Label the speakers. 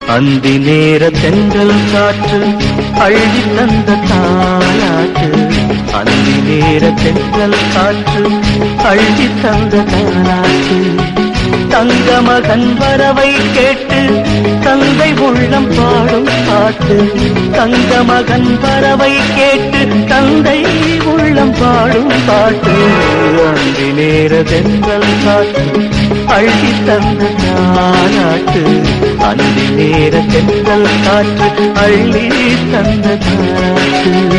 Speaker 1: அந்தி நேர தென்றல் காற்று அள்ளி தந்த தாலாட்டு அந்தி நேர தென்றல் காற்று அள்ளி தந்த தாலாட்டு தங்க மகன் வரவை கேட்டு தந்தை உள்ளம் பாடும் பாட்டு தங்க மகன் வரவை கேட்டு தந்தை உள்ளம் பாடும் பாட்டு அந்தி நேர தென்றல் காற்று அள்ளி தந்த தாலாட்டு அந்தி நேர தென்றல் காற்று அள்ளி தந்த தாலாட்டு